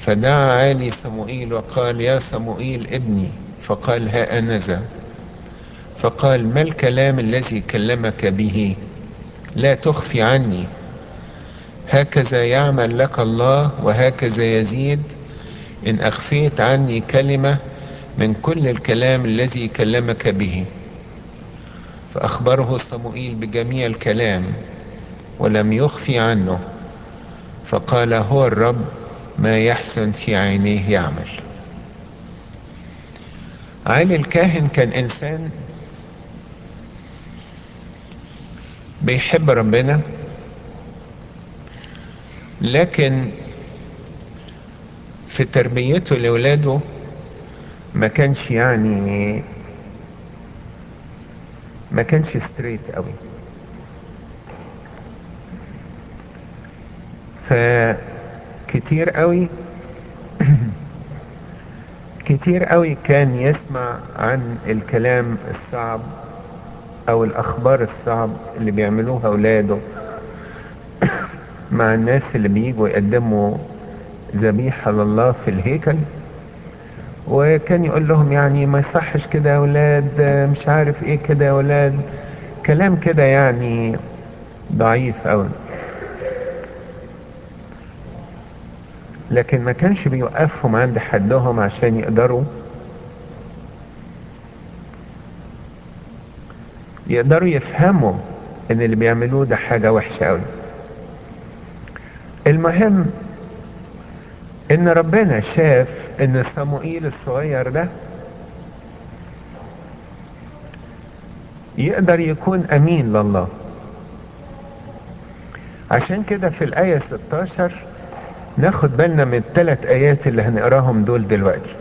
فدعا عالي صموئيل وقال يا صموئيل ابني فقال ها أنذا فقال ما الكلام الذي كلمك به لا تخفي عني هكذا يعمل لك الله وهكذا يزيد إن أخفيت عني كلمة من كل الكلام الذي كلمك به فأخبره صموئيل بجميع الكلام ولم يخفي عنه فقال هو الرب ما يحسن في عينيه يعمل علي الكاهن كان إنسان بيحب ربنا لكن في تربيته لولاده ما كانش يعني ما كانش ستريت قوي فكتير قوي كتير قوي كان يسمع عن الكلام الصعب او الاخبار الصعب اللي بيعملوها اولاده مع الناس اللي بيجوا يقدموا ذبيحة لله في الهيكل وكان يقول لهم يعني ما يصحش كده يا ولاد مش عارف ايه كده يا ولاد كلام كده يعني ضعيف قوي لكن ما كانش بيوقفهم عند حدهم عشان يقدروا يقدروا يفهموا ان اللي بيعملوه ده حاجة وحشة قوي المهم ان ربنا شاف ان صموئيل الصغير ده يقدر يكون امين لله عشان كده في الآية 16 ناخد بالنا من الثلاث آيات اللي هنقراهم دول دلوقتي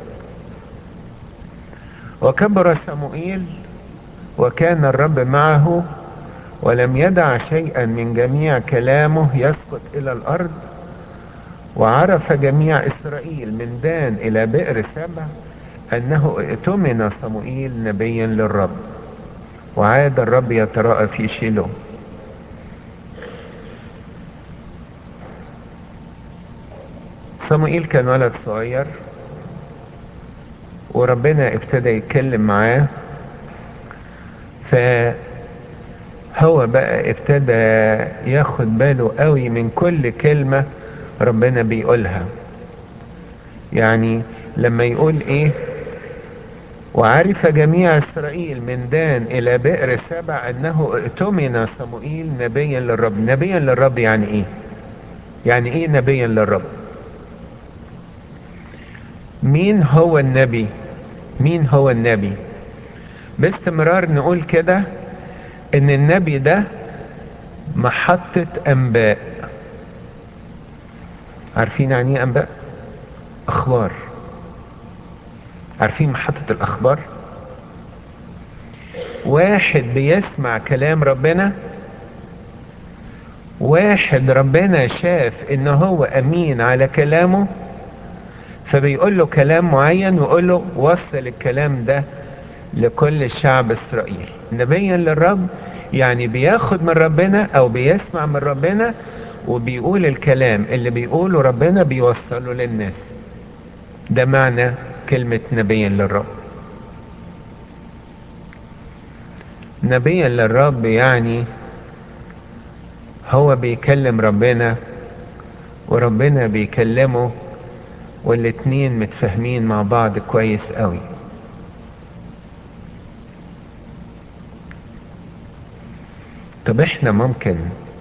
وكبر صموئيل وكان الرب معه ولم يدع شيئا من جميع كلامه يسقط إلى الأرض وعرف جميع إسرائيل من دان إلى بئر سبع أنه ائتمن صموئيل نبيا للرب وعاد الرب يتراءى في شيلو صموئيل كان ولد صغير وربنا ابتدى يتكلم معاه فهو بقى ابتدى ياخد باله قوي من كل كلمة ربنا بيقولها يعني لما يقول ايه وعرف جميع اسرائيل من دان الى بئر سبع انه ائتمن صموئيل نبيا للرب نبيا للرب يعني ايه يعني ايه نبيا للرب مين هو النبي مين هو النبي باستمرار نقول كده ان النبي ده محطة انباء عارفين يعني ايه انباء اخبار عارفين محطة الاخبار واحد بيسمع كلام ربنا واحد ربنا شاف ان هو امين على كلامه فبيقول له كلام معين ويقول له وصل الكلام ده لكل شعب اسرائيل نبيا للرب يعني بياخد من ربنا او بيسمع من ربنا وبيقول الكلام اللي بيقوله ربنا بيوصله للناس ده معنى كلمة نبيا للرب نبيا للرب يعني هو بيكلم ربنا وربنا بيكلمه والاتنين متفاهمين مع بعض كويس قوي طب احنا ممكن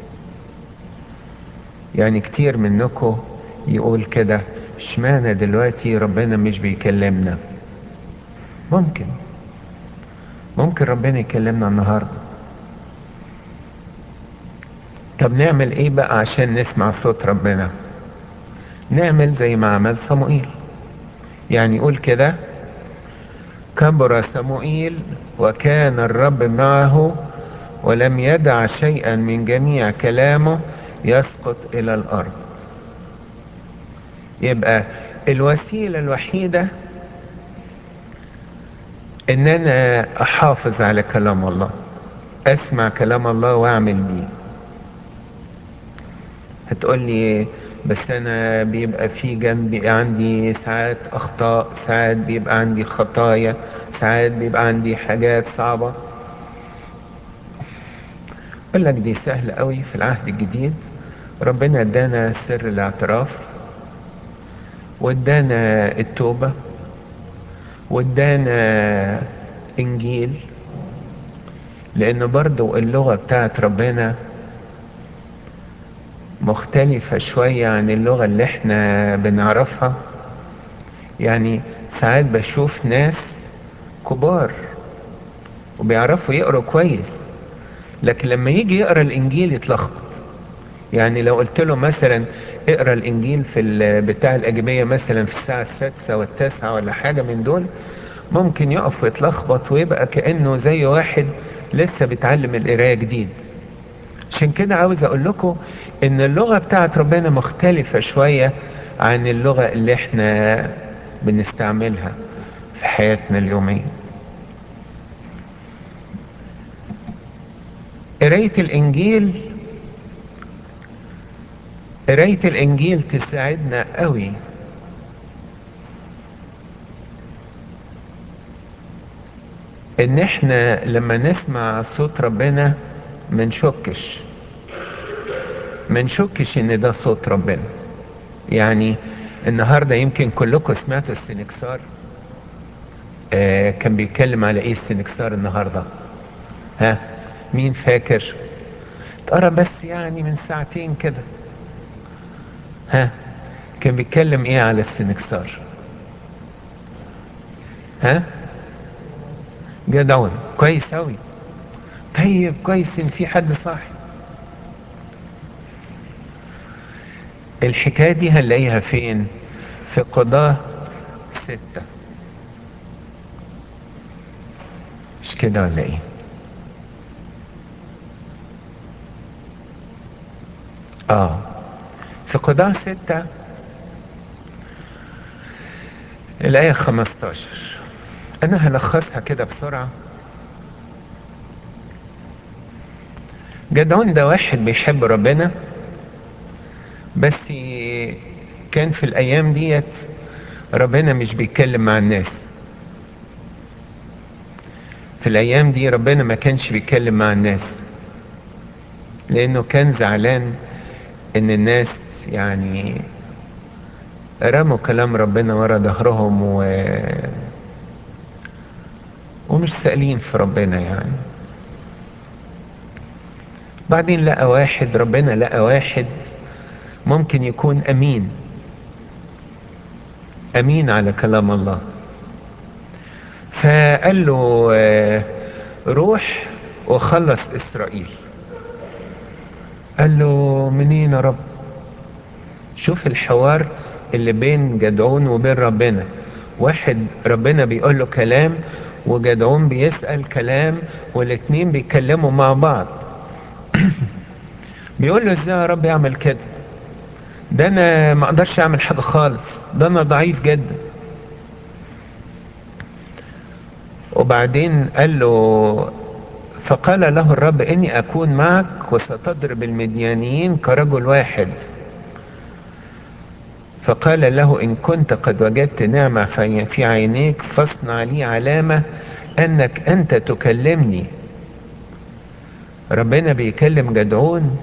يعني كتير منكم يقول كده اشمعنى دلوقتي ربنا مش بيكلمنا ممكن ممكن ربنا يكلمنا النهارده طب نعمل ايه بقى عشان نسمع صوت ربنا نعمل زي ما عمل صموئيل يعني يقول كده كبر صموئيل وكان الرب معه ولم يدع شيئا من جميع كلامه يسقط الى الارض يبقى الوسيله الوحيده ان انا احافظ على كلام الله اسمع كلام الله واعمل بيه هتقول لي بس انا بيبقى في جنبي عندي ساعات اخطاء ساعات بيبقى عندي خطايا ساعات بيبقى عندي حاجات صعبة اقول لك دي سهلة قوي في العهد الجديد ربنا ادانا سر الاعتراف وادانا التوبة وادانا انجيل لان برضو اللغة بتاعت ربنا مختلفة شوية عن اللغة اللي احنا بنعرفها يعني ساعات بشوف ناس كبار وبيعرفوا يقروا كويس لكن لما يجي يقرا الانجيل يتلخبط يعني لو قلت له مثلا اقرا الانجيل في بتاع الاجبيه مثلا في الساعه السادسه والتاسعه ولا حاجه من دول ممكن يقف ويتلخبط ويبقى كانه زي واحد لسه بيتعلم القرايه جديد عشان كده عاوز اقول لكم ان اللغه بتاعت ربنا مختلفه شويه عن اللغه اللي احنا بنستعملها في حياتنا اليوميه قرايه الانجيل قرايه الانجيل تساعدنا قوي ان احنا لما نسمع صوت ربنا منشكش منشكش ان ده صوت ربنا يعني النهارده يمكن كلكم سمعتوا السنكسار آه كان بيتكلم على ايه السنكسار النهارده ها مين فاكر اتقرا بس يعني من ساعتين كده ها كان بيتكلم ايه على السنكسار ها جدعون كويس اوي طيب كويس ان في حد صاحي الحكاية دي هنلاقيها فين في قضاة ستة مش كده ولا ايه اه في قضاة ستة الآية 15 أنا هلخصها كده بسرعة جدعون ده واحد بيحب ربنا بس كان في الأيام ديت ربنا مش بيتكلم مع الناس في الأيام دي ربنا ما كانش بيتكلم مع الناس لأنه كان زعلان إن الناس يعني رموا كلام ربنا ورا ظهرهم و ومش سائلين في ربنا يعني بعدين لقى واحد ربنا لقى واحد ممكن يكون امين امين على كلام الله فقال له روح وخلص اسرائيل قال له منين يا رب شوف الحوار اللي بين جدعون وبين ربنا واحد ربنا بيقول له كلام وجدعون بيسأل كلام والاتنين بيتكلموا مع بعض بيقول له ازاي يا رب يعمل كده ده انا ما اقدرش اعمل حاجة خالص ده انا ضعيف جدا وبعدين قال له فقال له الرب اني اكون معك وستضرب المديانيين كرجل واحد فقال له ان كنت قد وجدت نعمة في عينيك فاصنع لي علامة انك انت تكلمني ربنا بيكلم جدعون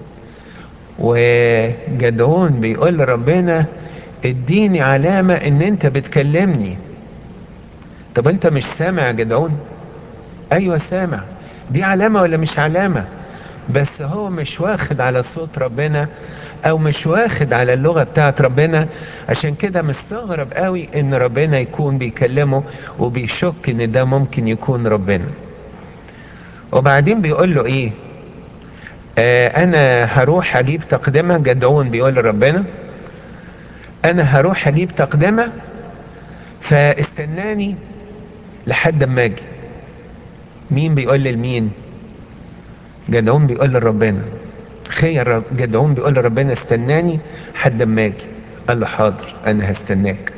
وجدعون بيقول لربنا اديني علامة ان انت بتكلمني طب انت مش سامع يا جدعون ايوه سامع دي علامة ولا مش علامة بس هو مش واخد على صوت ربنا او مش واخد على اللغة بتاعت ربنا عشان كده مستغرب قوي ان ربنا يكون بيكلمه وبيشك ان ده ممكن يكون ربنا وبعدين بيقول له ايه آه انا هروح اجيب تقدمة جدعون بيقول لربنا انا هروح اجيب تقدمة فاستناني لحد ما اجي مين بيقول لمين جدعون بيقول لربنا تخيل جدعون بيقول لربنا استناني حد ما اجي قال له حاضر انا هستناك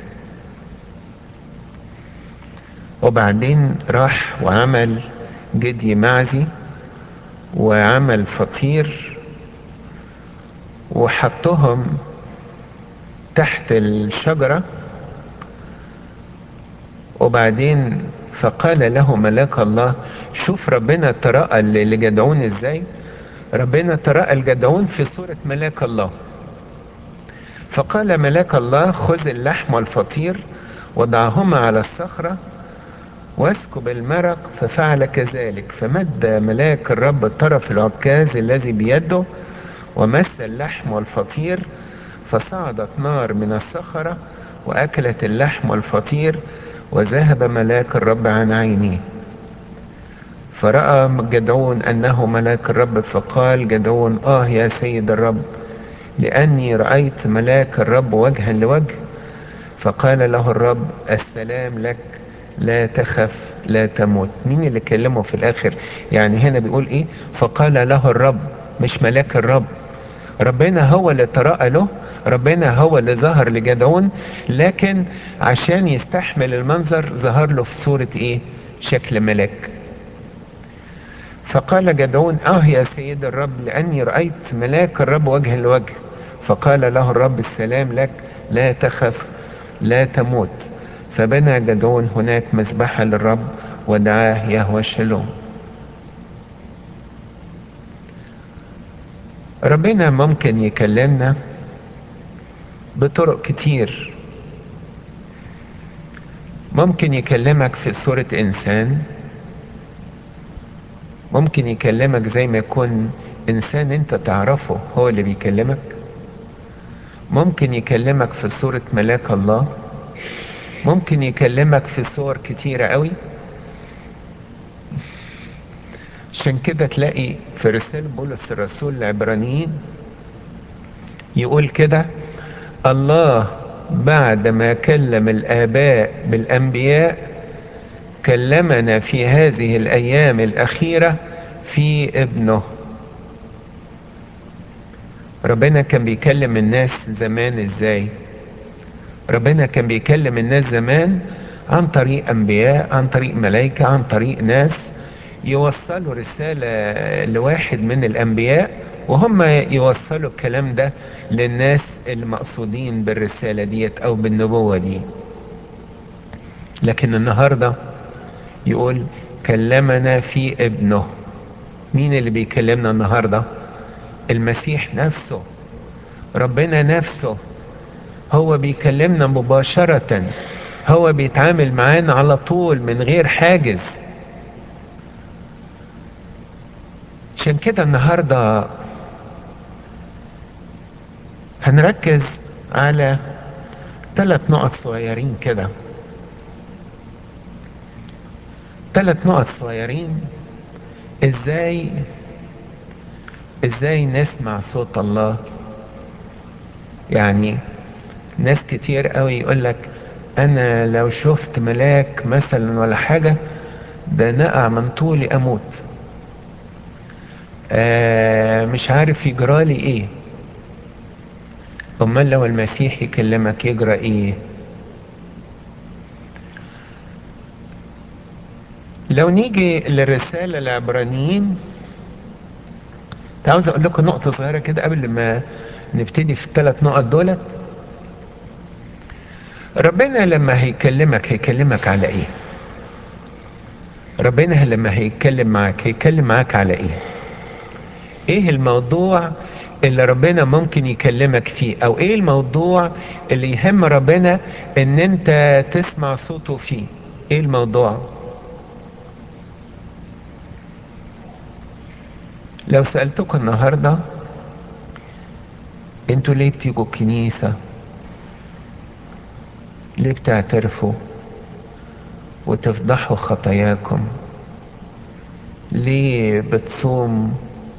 وبعدين راح وعمل جدي معزي وعمل فطير وحطهم تحت الشجرة وبعدين فقال له ملاك الله شوف ربنا تراءى لجدعون ازاي ربنا تراءى الجدعون في صورة ملاك الله فقال ملاك الله خذ اللحم والفطير وضعهما على الصخرة واسكب المرق ففعل كذلك فمد ملاك الرب طرف العكاز الذي بيده ومس اللحم والفطير فصعدت نار من الصخرة وأكلت اللحم والفطير وذهب ملاك الرب عن عينيه فرأى جدعون أنه ملاك الرب فقال جدعون آه يا سيد الرب لأني رأيت ملاك الرب وجها لوجه فقال له الرب السلام لك لا تخف لا تموت مين اللي كلمه في الآخر يعني هنا بيقول إيه فقال له الرب مش ملاك الرب ربنا هو اللي تراءى له ربنا هو اللي ظهر لجدعون لكن عشان يستحمل المنظر ظهر له في صورة ايه شكل ملاك فقال جدعون اه يا سيد الرب لاني رأيت ملاك الرب وجها لوجه فقال له الرب السلام لك لا تخف لا تموت فبنى جدعون هناك مذبحة للرب ودعاه يهوى شلوم ربنا ممكن يكلمنا بطرق كتير ممكن يكلمك في صورة انسان ممكن يكلمك زي ما يكون انسان انت تعرفه هو اللي بيكلمك ممكن يكلمك في صورة ملاك الله ممكن يكلمك في صور كتيرة قوي عشان كده تلاقي في رسالة بولس الرسول العبرانيين يقول كده الله بعد ما كلم الآباء بالأنبياء كلمنا في هذه الأيام الأخيرة في ابنه ربنا كان بيكلم الناس زمان ازاي ربنا كان بيكلم الناس زمان عن طريق أنبياء عن طريق ملائكة عن طريق ناس يوصلوا رسالة لواحد من الأنبياء وهم يوصلوا الكلام ده للناس المقصودين بالرسالة ديت أو بالنبوة دي لكن النهاردة يقول كلمنا في ابنه مين اللي بيكلمنا النهاردة المسيح نفسه ربنا نفسه هو بيكلمنا مباشرة هو بيتعامل معانا على طول من غير حاجز عشان كده النهارده هنركز على ثلاث نقط صغيرين كده ثلاث نقط صغيرين ازاي ازاي نسمع صوت الله يعني ناس كتير قوي يقول لك انا لو شفت ملاك مثلا ولا حاجة ده نقع من طولي اموت آه مش عارف يجرالي ايه امال لو المسيح يكلمك يجرى ايه لو نيجي للرسالة العبرانيين عاوز اقول لكم نقطة صغيرة كده قبل ما نبتدي في الثلاث نقط دولت ربنا لما هيكلمك هيكلمك على ايه ربنا لما هيتكلم معاك هيتكلم معاك على ايه ايه الموضوع اللي ربنا ممكن يكلمك فيه او ايه الموضوع اللي يهم ربنا ان انت تسمع صوته فيه ايه الموضوع لو سألتكم النهاردة انتوا ليه بتيجوا الكنيسة ليه بتعترفوا وتفضحوا خطاياكم ليه بتصوم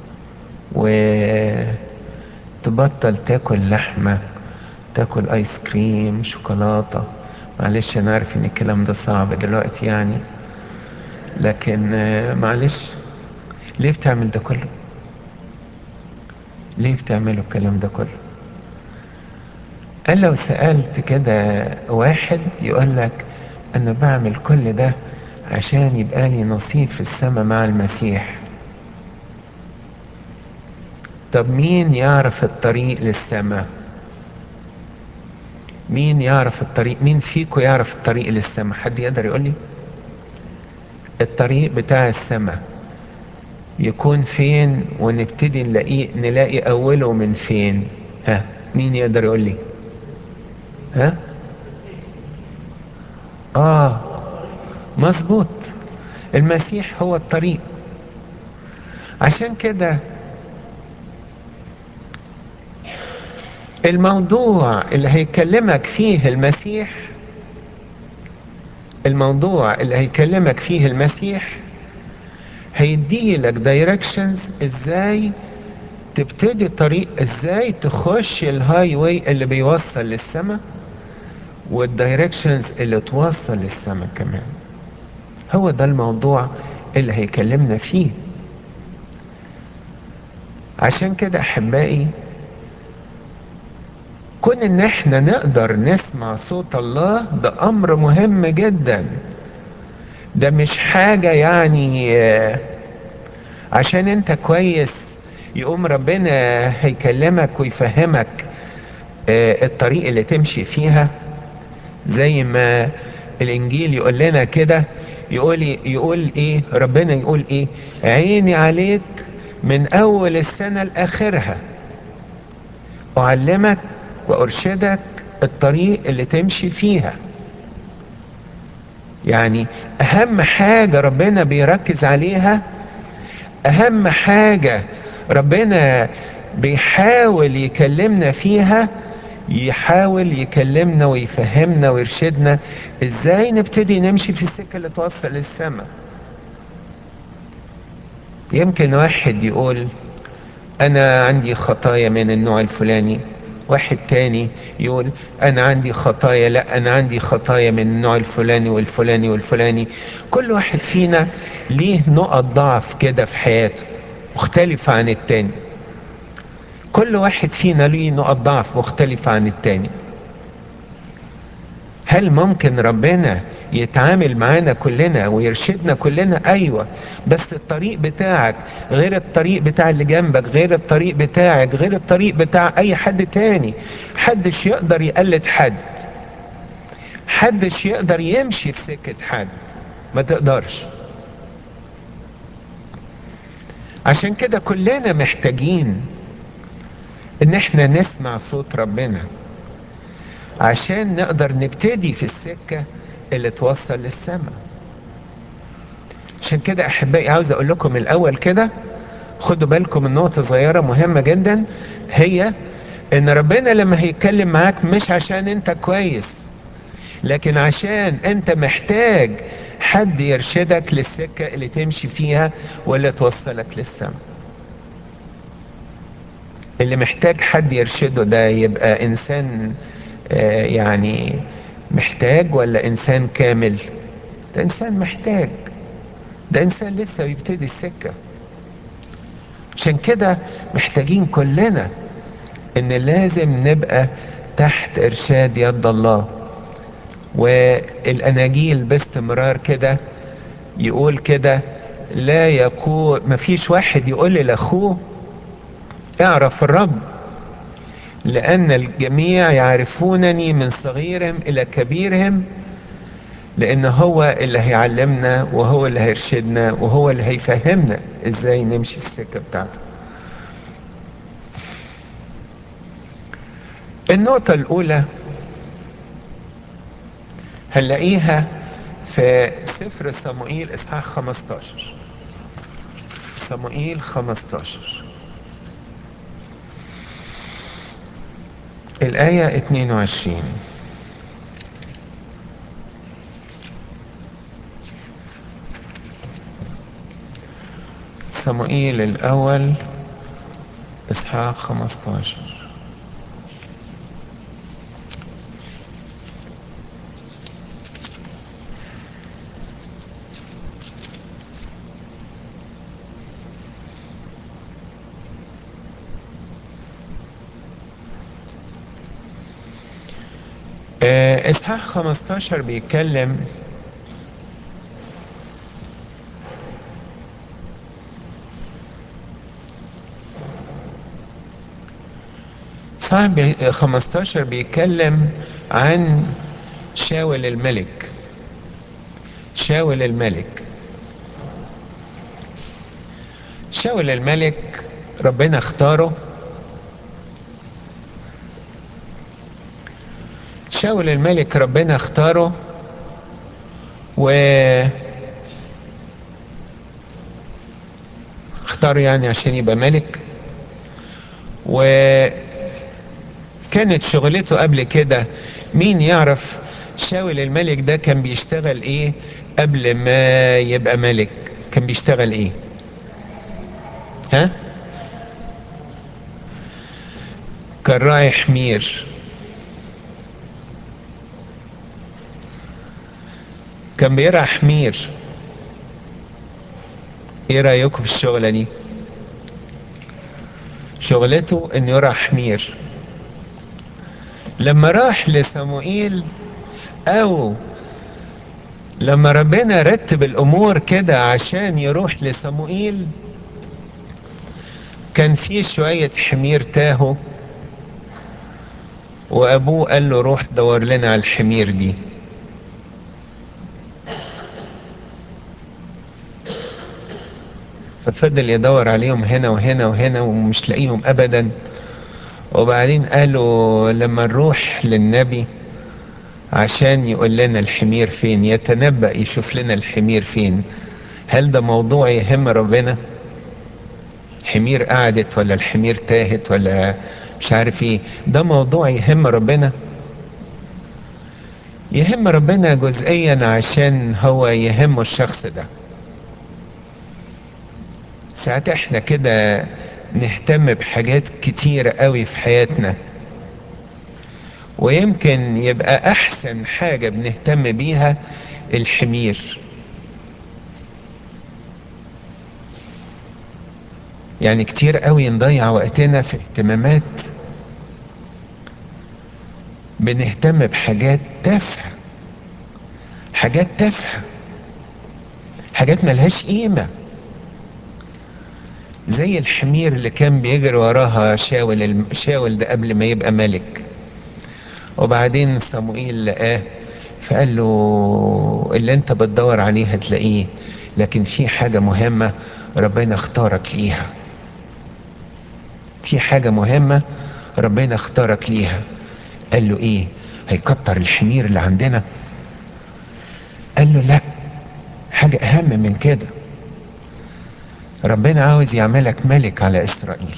وتبطل تاكل لحمة تاكل ايس كريم شوكولاتة معلش انا عارف ان الكلام ده صعب دلوقتي يعني لكن معلش ليه بتعمل ده كله ليه بتعملوا الكلام ده كله قال لو سألت كده واحد يقول لك انا بعمل كل ده عشان يبقى لي نصيب في السماء مع المسيح طب مين يعرف الطريق للسماء مين يعرف الطريق مين فيكم يعرف الطريق للسماء حد يقدر يقول لي الطريق بتاع السماء يكون فين ونبتدي نلاقيه نلاقي اوله من فين ها مين يقدر يقول لي ها اه مظبوط المسيح هو الطريق عشان كده الموضوع اللي هيكلمك فيه المسيح الموضوع اللي هيكلمك فيه المسيح هيديلك دايركشنز ازاي تبتدي طريق ازاي تخش الهاي واي اللي بيوصل للسماء والدايركشنز اللي توصل للسماء كمان هو ده الموضوع اللي هيكلمنا فيه عشان كده احبائي كون ان احنا نقدر نسمع صوت الله ده امر مهم جدا ده مش حاجة يعني عشان انت كويس يقوم ربنا هيكلمك ويفهمك الطريق اللي تمشي فيها زي ما الانجيل يقول لنا كده يقول يقول ايه ربنا يقول ايه عيني عليك من اول السنة لاخرها اعلمك وارشدك الطريق اللي تمشي فيها يعني اهم حاجة ربنا بيركز عليها اهم حاجة ربنا بيحاول يكلمنا فيها يحاول يكلمنا ويفهمنا ويرشدنا ازاي نبتدي نمشي في السكة اللي توصل للسماء يمكن واحد يقول انا عندي خطايا من النوع الفلاني واحد تاني يقول انا عندي خطايا لا انا عندي خطايا من النوع الفلاني والفلاني والفلاني كل واحد فينا ليه نقط ضعف كده في حياته مختلفة عن التاني كل واحد فينا ليه نقط ضعف مختلفة عن التاني هل ممكن ربنا يتعامل معانا كلنا ويرشدنا كلنا ايوه بس الطريق بتاعك غير الطريق بتاع اللي جنبك غير الطريق بتاعك غير الطريق بتاع اي حد تاني حدش يقدر يقلد حد حدش يقدر يمشي في سكة حد ما تقدرش عشان كده كلنا محتاجين ان احنا نسمع صوت ربنا عشان نقدر نبتدي في السكة اللي توصل للسماء عشان كده احبائي عاوز اقول لكم الاول كده خدوا بالكم من نقطة صغيرة مهمة جدا هي ان ربنا لما هيتكلم معاك مش عشان انت كويس لكن عشان انت محتاج حد يرشدك للسكة اللي تمشي فيها واللي توصلك للسماء اللي محتاج حد يرشده ده يبقى انسان آه يعني محتاج ولا انسان كامل ده انسان محتاج ده انسان لسه بيبتدي السكة عشان كده محتاجين كلنا ان لازم نبقى تحت ارشاد يد الله والاناجيل باستمرار كده يقول كده لا يقول مفيش واحد يقول لاخوه اعرف الرب لان الجميع يعرفونني من صغيرهم الى كبيرهم لان هو اللي هيعلمنا وهو اللي هيرشدنا وهو اللي هيفهمنا ازاي نمشي في السكه بتاعته النقطه الاولى هنلاقيها في سفر صموئيل اصحاح 15 صموئيل 15 الآية 22 صموئيل الأول إصحاح 15 اصحاح 15 بيتكلم اصحاح بي- 15 بيتكلم عن شاول الملك شاول الملك شاول الملك ربنا اختاره شاول الملك ربنا اختاره و اختاره يعني عشان يبقى ملك وكانت شغلته قبل كده مين يعرف شاول الملك ده كان بيشتغل ايه قبل ما يبقى ملك كان بيشتغل ايه ها كان راعي حمير كان بيرعى حمير ايه رايكم في الشغله دي شغلته انه يرعى حمير لما راح لصموئيل او لما ربنا رتب الامور كده عشان يروح لصموئيل كان في شوية حمير تاهوا وابوه قال له روح دور لنا على الحمير دي ففضل يدور عليهم هنا وهنا وهنا ومش لاقيهم ابدا وبعدين قالوا لما نروح للنبي عشان يقول لنا الحمير فين يتنبأ يشوف لنا الحمير فين هل ده موضوع يهم ربنا حمير قعدت ولا الحمير تاهت ولا مش عارف ايه ده موضوع يهم ربنا يهم ربنا جزئيا عشان هو يهمه الشخص ده ساعات احنا كده نهتم بحاجات كتيرة قوي في حياتنا ويمكن يبقى احسن حاجة بنهتم بيها الحمير يعني كتير قوي نضيع وقتنا في اهتمامات بنهتم بحاجات تافهة حاجات تافهة حاجات ملهاش قيمة زي الحمير اللي كان بيجري وراها شاول الم- شاول ده قبل ما يبقى ملك وبعدين صموئيل لقاه فقال له اللي انت بتدور عليه هتلاقيه لكن في حاجة مهمة ربنا اختارك ليها في حاجة مهمة ربنا اختارك ليها قال له ايه هيكتر الحمير اللي عندنا قال له لا حاجة اهم من كده ربنا عاوز يعملك ملك على اسرائيل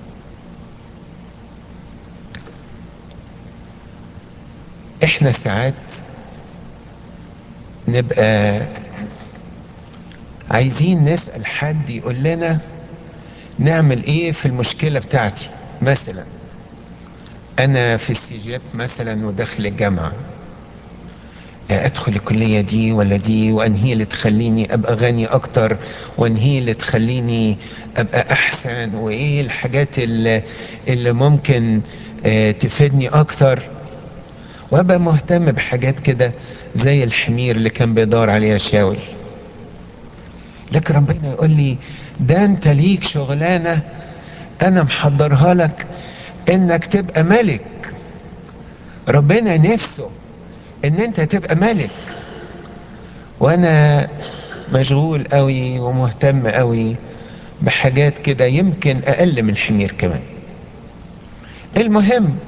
احنا ساعات نبقى عايزين نسأل حد يقول لنا نعمل ايه في المشكلة بتاعتي مثلا انا في السجاب مثلا وداخل الجامعة ادخل الكلية دي ولا دي وانهي اللي تخليني ابقى غني اكتر وانهي اللي تخليني ابقى احسن وايه الحاجات اللي, اللي ممكن آه، تفيدني اكتر وابقى مهتم بحاجات كده زي الحمير اللي كان بيدور عليها شاول لكن ربنا يقول لي ده انت ليك شغلانة انا محضرها لك انك تبقى ملك ربنا نفسه ان انت تبقى ملك وانا مشغول قوي ومهتم قوي بحاجات كده يمكن اقل من الحمير كمان المهم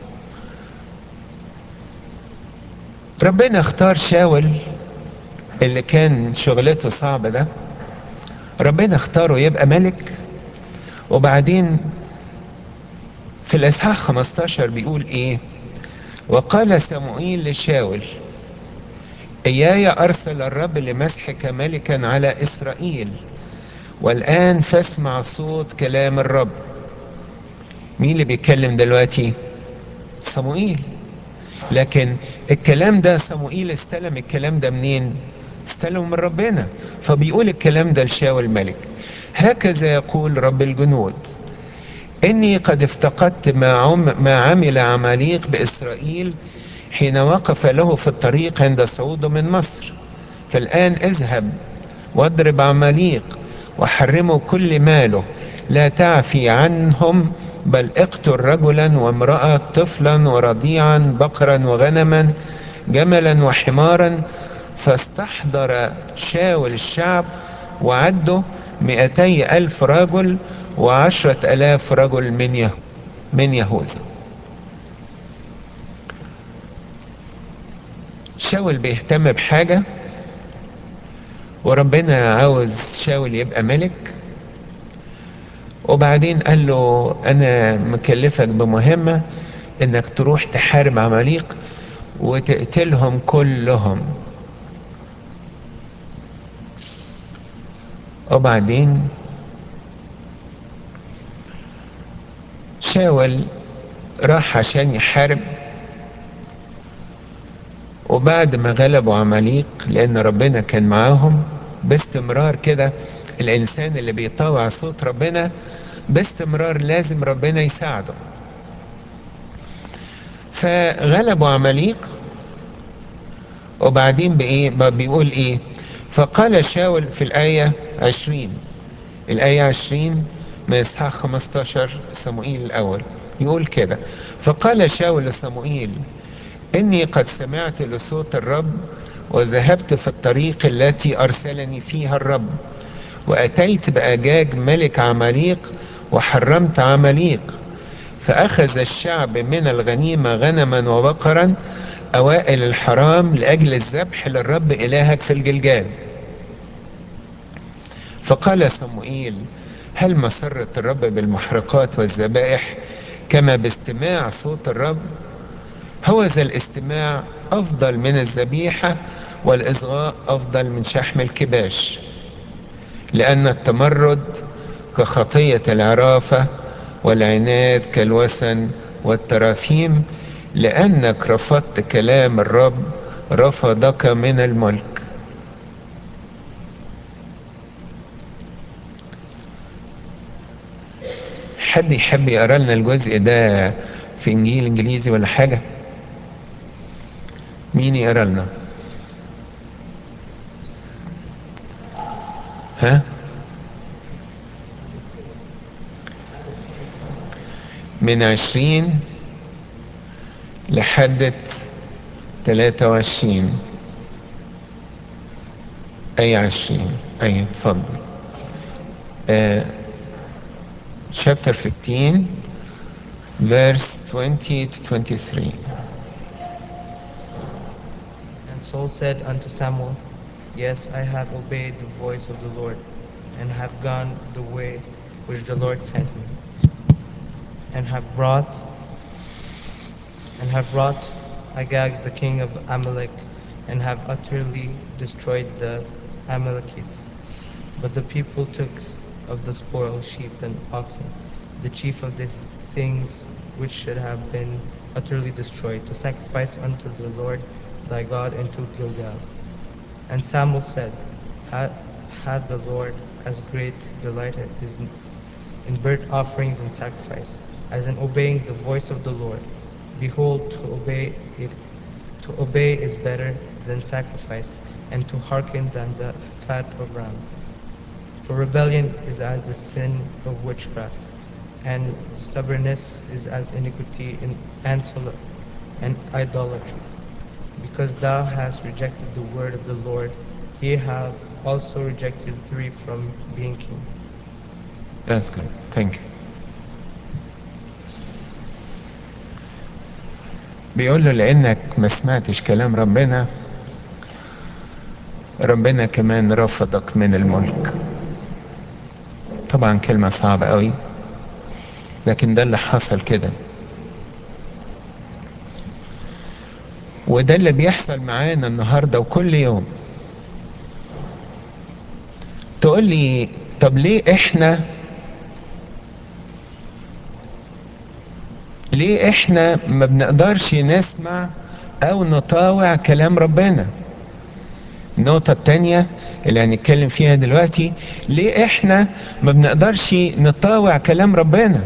ربنا اختار شاول اللي كان شغلته صعبة ده ربنا اختاره يبقى ملك وبعدين في الاصحاح 15 بيقول ايه وقال سموئيل لشاول اياي ارسل الرب لمسحك ملكا على اسرائيل والان فاسمع صوت كلام الرب مين اللي بيتكلم دلوقتي صموئيل لكن الكلام ده صموئيل استلم الكلام ده منين استلمه من ربنا فبيقول الكلام ده لشاول الملك هكذا يقول رب الجنود إني قد افتقدت ما, عم ما عمل عماليق بإسرائيل حين وقف له في الطريق عند صعوده من مصر فالآن اذهب واضرب عماليق وحرموا كل ماله لا تعفي عنهم بل اقتل رجلا وامرأة طفلا ورضيعا بقرا وغنما جملا وحمارا فاستحضر شاول الشعب وعده مئتي ألف رجل وعشرة ألاف رجل من يه من يهوذا شاول بيهتم بحاجة وربنا عاوز شاول يبقى ملك وبعدين قال له انا مكلفك بمهمة انك تروح تحارب عماليق وتقتلهم كلهم وبعدين شاول راح عشان يحارب وبعد ما غلبوا عماليق لان ربنا كان معاهم باستمرار كده الانسان اللي بيطاوع صوت ربنا باستمرار لازم ربنا يساعده فغلبوا عماليق وبعدين بايه بيقول ايه فقال شاول في الآية عشرين الآية عشرين من إصحاح 15 صموئيل الأول يقول كده فقال شاول لصموئيل إني قد سمعت لصوت الرب وذهبت في الطريق التي أرسلني فيها الرب وأتيت بأجاج ملك عماليق وحرمت عماليق فأخذ الشعب من الغنيمة غنما وبقرا أوائل الحرام لأجل الذبح للرب إلهك في الجلجال فقال صموئيل هل مسرة الرب بالمحرقات والذبائح كما باستماع صوت الرب هو ذا الاستماع أفضل من الذبيحة والإصغاء أفضل من شحم الكباش لأن التمرد كخطية العرافة والعناد كالوثن والتراثيم لأنك رفضت كلام الرب رفضك من الملك حد يحب يقرا لنا الجزء ده في انجيل انجليزي ولا حاجه مين يقرا لنا ها من عشرين لحد تلاتة وعشرين أي عشرين أي اتفضل آه chapter 15 verse 20 to 23 And Saul said unto Samuel, Yes, I have obeyed the voice of the Lord, and have gone the way which the Lord sent me, and have brought and have brought Agag the king of Amalek, and have utterly destroyed the Amalekites. But the people took of the spoil sheep and oxen, the chief of the things which should have been utterly destroyed, to sacrifice unto the Lord thy God into Gilgal. And Samuel said, Had, had the Lord as great delight is in burnt offerings and sacrifice, as in obeying the voice of the Lord. Behold, to obey it, to obey is better than sacrifice, and to hearken than the fat of rams. For rebellion is as the sin of witchcraft, and stubbornness is as iniquity in, and, sol- and idolatry. Because thou hast rejected the word of the Lord, he hath also rejected thee from being king. That's good. Thank you. بيقول له لأنك ما سمعتش كلام ربنا ربنا كمان رفضك من الملك طبعا كلمة صعبة قوي لكن ده اللي حصل كده وده اللي بيحصل معانا النهاردة وكل يوم تقول لي طب ليه احنا ليه احنا ما بنقدرش نسمع او نطاوع كلام ربنا النقطة التانية اللي هنتكلم فيها دلوقتي ليه احنا ما بنقدرش نطاوع كلام ربنا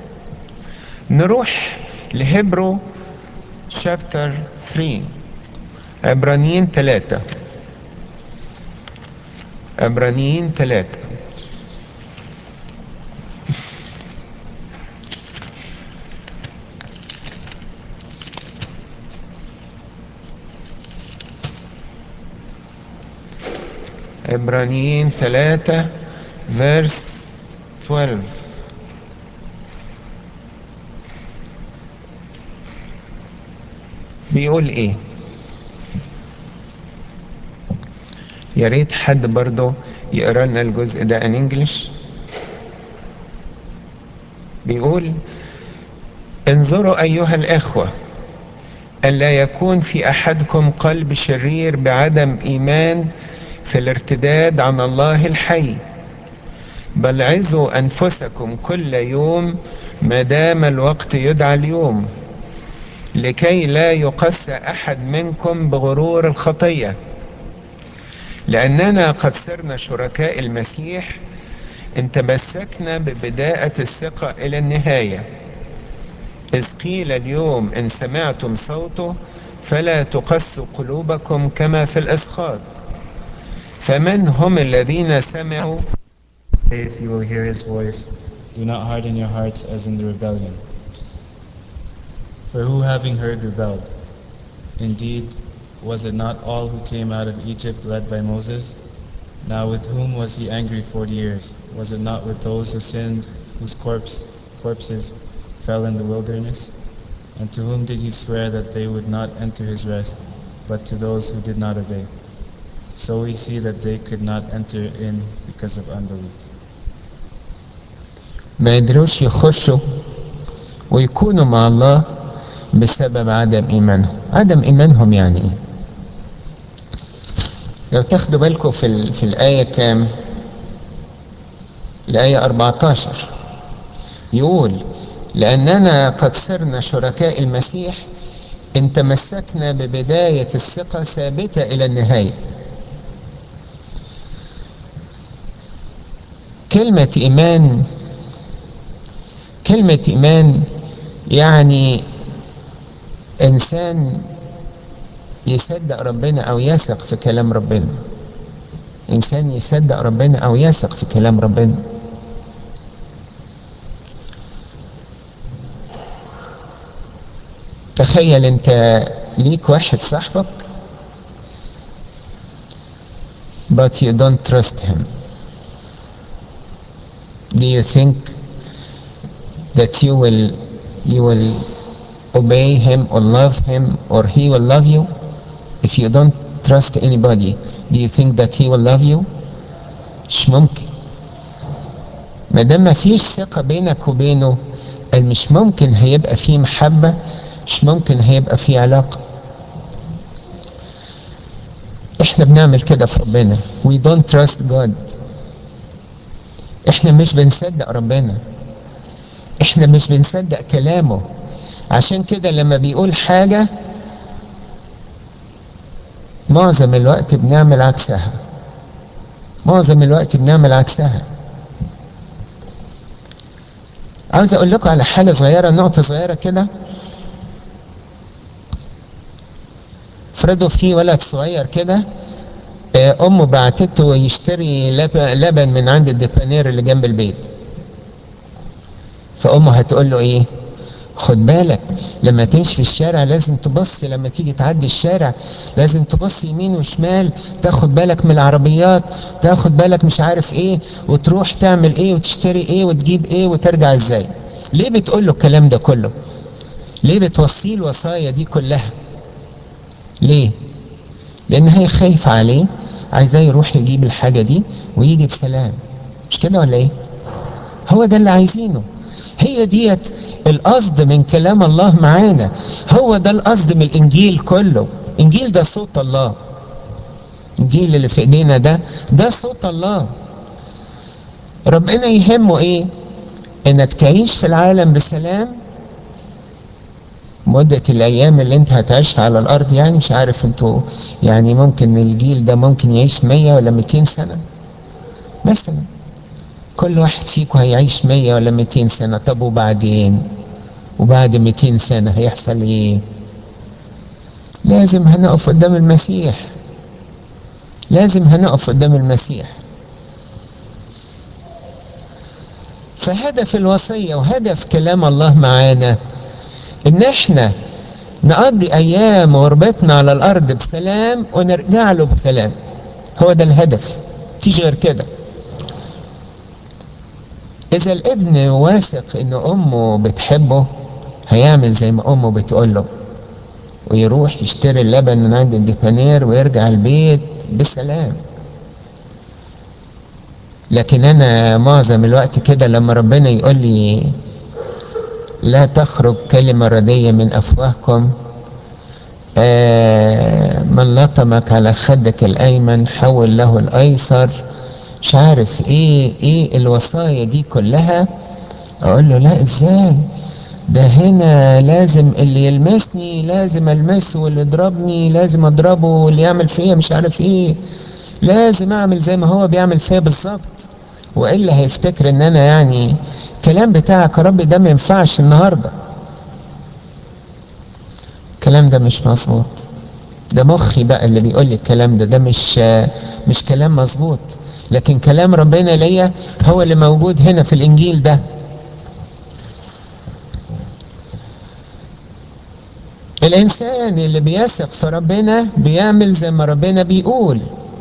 نروح لهبرو شابتر 3 عبرانيين ثلاثة عبرانيين ثلاثة عبرانيين 3 verse 12 بيقول ايه يا ريت حد برضه يقرا لنا الجزء ده ان انجلش بيقول انظروا ايها الاخوه الا يكون في احدكم قلب شرير بعدم ايمان في الارتداد عن الله الحي بل عزوا انفسكم كل يوم ما دام الوقت يدعى اليوم لكي لا يقس احد منكم بغرور الخطيه لاننا قد صرنا شركاء المسيح ان تمسكنا ببداءه الثقه الى النهايه اذ قيل اليوم ان سمعتم صوته فلا تقسوا قلوبكم كما في الاسخاط فمن هم الذين سمعوا If you will hear his voice, do not harden your hearts as in the rebellion. For who having heard rebelled? Indeed, was it not all who came out of Egypt led by Moses? Now with whom was he angry forty years? Was it not with those who sinned, whose corpse, corpses fell in the wilderness? And to whom did he swear that they would not enter his rest, but to those who did not obey? So we see that they could not enter in because of unbelief. ما يقدروش يخشوا ويكونوا مع الله بسبب عدم ايمانهم عدم ايمانهم يعني ايه لو تاخدوا بالكم في ال... في الايه كام الايه 14 يقول لاننا قد صرنا شركاء المسيح ان تمسكنا ببدايه الثقه ثابته الى النهايه كلمه ايمان كلمة إيمان يعني إنسان يصدق ربنا أو يثق في كلام ربنا إنسان يصدق ربنا أو يثق في كلام ربنا تخيل أنت ليك واحد صاحبك but you don't trust him do you think that you will you will obey him or love him or he will love you if you don't trust anybody do you think that he will love you مش ممكن ما دام ما فيش ثقه بينك وبينه مش ممكن هيبقى فيه محبه مش ممكن هيبقى فيه علاقه احنا بنعمل كده في ربنا we don't trust God احنا مش بنصدق ربنا احنا مش بنصدق كلامه عشان كده لما بيقول حاجة معظم الوقت بنعمل عكسها معظم الوقت بنعمل عكسها عاوز اقول لكم على حاجة صغيرة نقطة صغيرة كده افرضوا في ولد صغير كده امه بعتته يشتري لبن من عند الديبانير اللي جنب البيت فامه هتقول له ايه خد بالك لما تمشي في الشارع لازم تبص لما تيجي تعدي الشارع لازم تبص يمين وشمال تاخد بالك من العربيات تاخد بالك مش عارف ايه وتروح تعمل ايه وتشتري ايه وتجيب ايه وترجع ازاي ليه بتقول له الكلام ده كله ليه بتوصيه الوصايا دي كلها ليه لان هي خايفة عليه عايزاه يروح يجيب الحاجة دي ويجي بسلام مش كده ولا ايه هو ده اللي عايزينه هي ديت القصد من كلام الله معانا هو ده القصد من الانجيل كله انجيل ده صوت الله الانجيل اللي في ايدينا ده ده صوت الله ربنا يهمه ايه انك تعيش في العالم بسلام مدة الأيام اللي أنت هتعيشها على الأرض يعني مش عارف أنتوا يعني ممكن الجيل ده ممكن يعيش مية ولا ميتين سنة مثلا كل واحد فيكم هيعيش مية ولا ميتين سنة طب وبعدين وبعد ميتين سنة هيحصل ايه لازم هنقف قدام المسيح لازم هنقف قدام المسيح فهدف الوصية وهدف كلام الله معانا ان احنا نقضي ايام غربتنا على الارض بسلام ونرجع له بسلام هو ده الهدف فيش غير كده اذا الابن واثق ان امه بتحبه هيعمل زي ما امه بتقول له ويروح يشتري اللبن من عند الديبانير ويرجع البيت بسلام لكن انا معظم الوقت كده لما ربنا يقول لي لا تخرج كلمة ردية من افواهكم آه من لطمك على خدك الايمن حول له الايسر مش عارف ايه ايه الوصايا دي كلها اقول له لا ازاي ده هنا لازم اللي يلمسني لازم المسه واللي يضربني لازم اضربه واللي يعمل فيا مش عارف ايه لازم اعمل زي ما هو بيعمل فيا بالظبط والا هيفتكر ان انا يعني الكلام بتاعك يا رب ده ما ينفعش النهارده الكلام ده مش مظبوط ده مخي بقى اللي بيقول لي الكلام ده ده مش مش كلام مظبوط لكن كلام ربنا ليا هو اللي موجود هنا في الانجيل ده الانسان اللي بيثق في ربنا بيعمل زي ما ربنا بيقول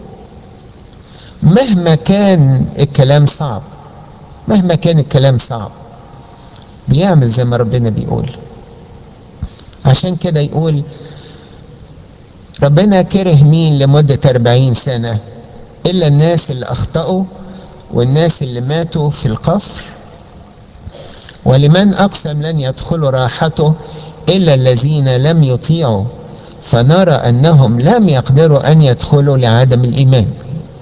مهما كان الكلام صعب مهما كان الكلام صعب بيعمل زي ما ربنا بيقول عشان كده يقول ربنا كره مين لمدة أربعين سنة إلا الناس اللي أخطأوا والناس اللي ماتوا في القفر ولمن أقسم لن يدخلوا راحته إلا الذين لم يطيعوا فنرى أنهم لم يقدروا أن يدخلوا لعدم الإيمان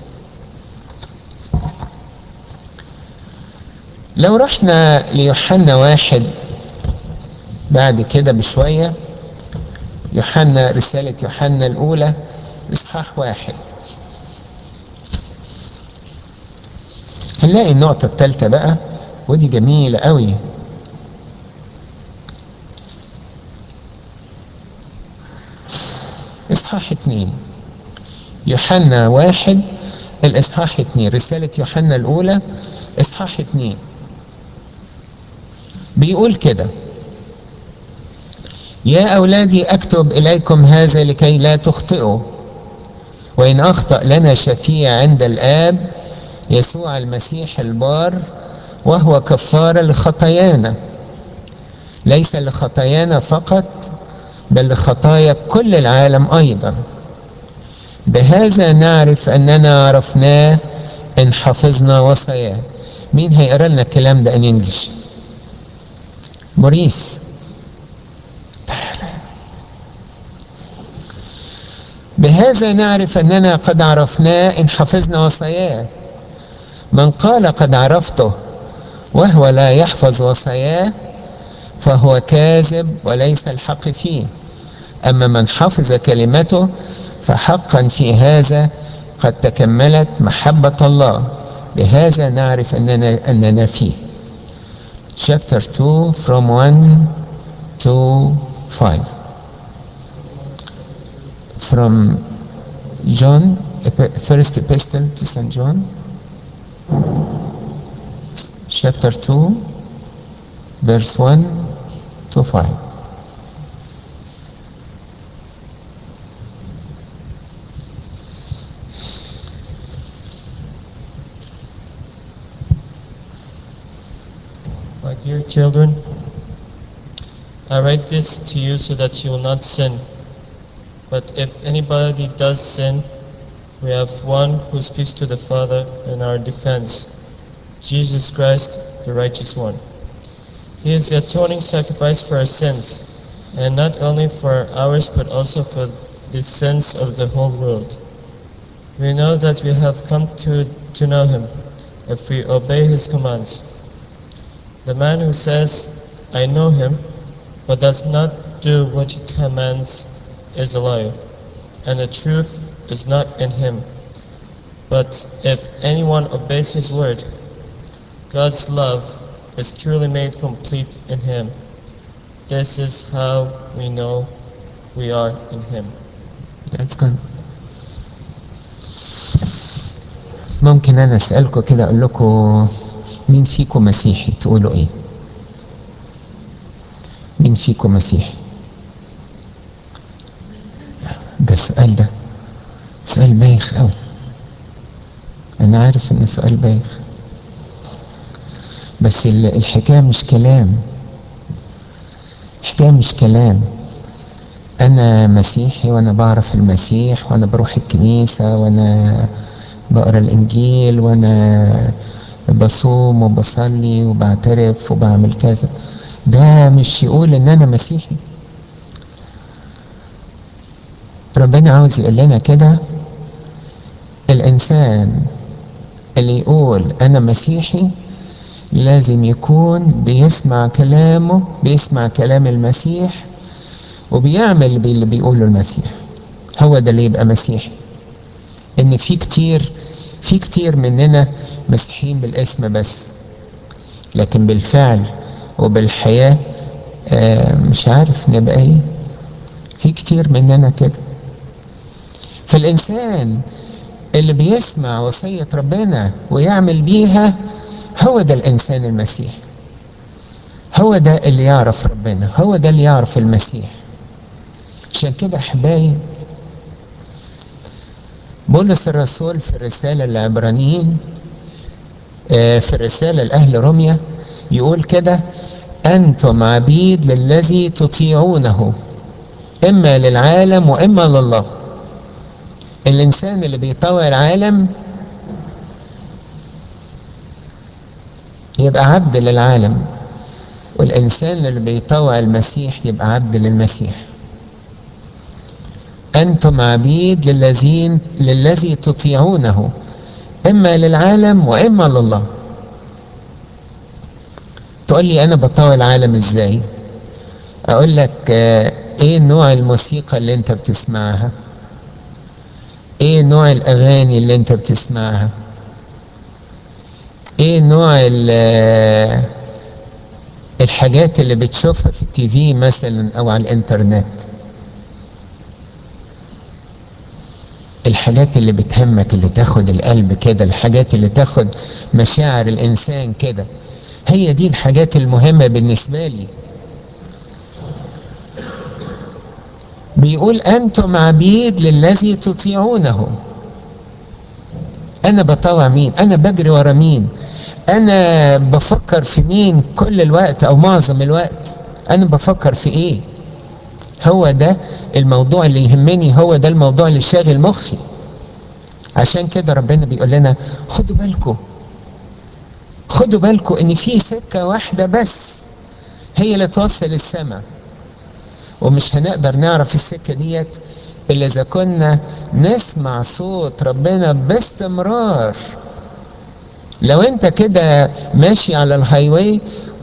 لو رحنا ليوحنا واحد بعد كده بشوية يوحنا رسالة يوحنا الأولى إصحاح واحد هنلاقي النقطة الثالثة بقى ودي جميلة قوي إصحاح اتنين يوحنا واحد الإصحاح اتنين رسالة يوحنا الأولى إصحاح اتنين بيقول كده يا أولادي أكتب إليكم هذا لكي لا تخطئوا وإن أخطأ لنا شفيع عند الآب يسوع المسيح البار وهو كفارة لخطايانا ليس لخطايانا فقط بل لخطايا كل العالم أيضا بهذا نعرف أننا عرفناه إن حفظنا وصاياه مين هيقرا لنا الكلام ده ان انجلش موريس بهذا نعرف اننا قد عرفناه ان حفظنا وصاياه من قال قد عرفته وهو لا يحفظ وصاياه فهو كاذب وليس الحق فيه اما من حفظ كلمته فحقا في هذا قد تكملت محبه الله بهذا نعرف اننا اننا فيه chapter 2 from 1 to 5 from John first epistle to St. John chapter 2 verse 1 to 5 My dear children, I write this to you so that you will not sin. But if anybody does sin, we have one who speaks to the Father in our defense, Jesus Christ, the righteous one. He is the atoning sacrifice for our sins, and not only for ours, but also for the sins of the whole world. We know that we have come to, to know him if we obey his commands. The man who says, I know him, but does not do what he commands is a liar, and the truth is not in him. But if anyone obeys his word, God's love is truly made complete in him. This is how we know we are in him. That's good. ممكن انا اسالكم كده اقول لكم مين فيكم مسيحي تقولوا ايه مين فيكم مسيحي ده السؤال ده سؤال بايخ قوي انا انا عارف ان سؤال بايخ بس ال- الحكايه مش كلام الحكايه مش كلام انا مسيحي وانا بعرف المسيح وانا بروح الكنيسه وانا بقرا الانجيل وانا بصوم وبصلي وبعترف وبعمل كذا ده مش يقول ان انا مسيحي ربنا عاوز يقول لنا كده الانسان اللي يقول انا مسيحي لازم يكون بيسمع كلامه بيسمع كلام المسيح وبيعمل باللي بيقوله المسيح هو ده اللي يبقى مسيحي ان في كتير في كتير مننا مسيحيين بالاسم بس لكن بالفعل وبالحياة آه، مش عارف نبقى ايه في كتير مننا كده فالإنسان اللي بيسمع وصية ربنا ويعمل بيها هو ده الإنسان المسيح هو ده اللي يعرف ربنا هو ده اللي يعرف المسيح عشان كده أحبائي بولس الرسول في الرسالة للعبرانيين آه، في الرسالة لأهل روميا يقول كده أنتم عبيد للذي تطيعونه إما للعالم وإما لله الإنسان اللي بيطوع العالم يبقى عبد للعالم والإنسان اللي بيطوع المسيح يبقى عبد للمسيح أنتم عبيد للذين للذي تطيعونه إما للعالم وإما لله تقول لي أنا بطوع العالم إزاي أقول لك آه، إيه نوع الموسيقى اللي أنت بتسمعها إيه نوع الأغاني اللي أنت بتسمعها إيه نوع ال- الحاجات اللي بتشوفها في التي في مثلا أو على الإنترنت الحاجات اللي بتهمك اللي تاخد القلب كده الحاجات اللي تاخد مشاعر الإنسان كده هي دي الحاجات المهمة بالنسبة لي بيقول أنتم عبيد للذي تطيعونه أنا بطوع مين أنا بجري ورا مين أنا بفكر في مين كل الوقت أو معظم الوقت أنا بفكر في إيه هو ده الموضوع اللي يهمني هو ده الموضوع اللي شاغل مخي عشان كده ربنا بيقول لنا خدوا بالكم خدوا بالكم ان في سكة واحدة بس هي اللي توصل السماء ومش هنقدر نعرف السكة ديت الا اذا كنا نسمع صوت ربنا باستمرار لو انت كده ماشي على الهاي واي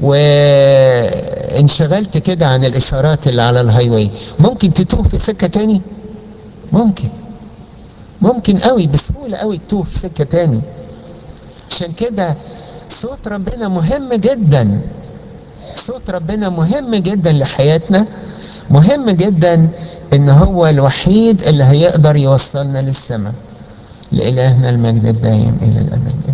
وانشغلت كده عن الاشارات اللي على الهاي واي ممكن تتوه في سكة تاني ممكن ممكن قوي بسهولة قوي تتوه في سكة تاني عشان كده صوت ربنا مهم جدا صوت ربنا مهم جدا لحياتنا مهم جدا ان هو الوحيد اللي هيقدر يوصلنا للسماء لإلهنا المجد الدائم إلى الأبد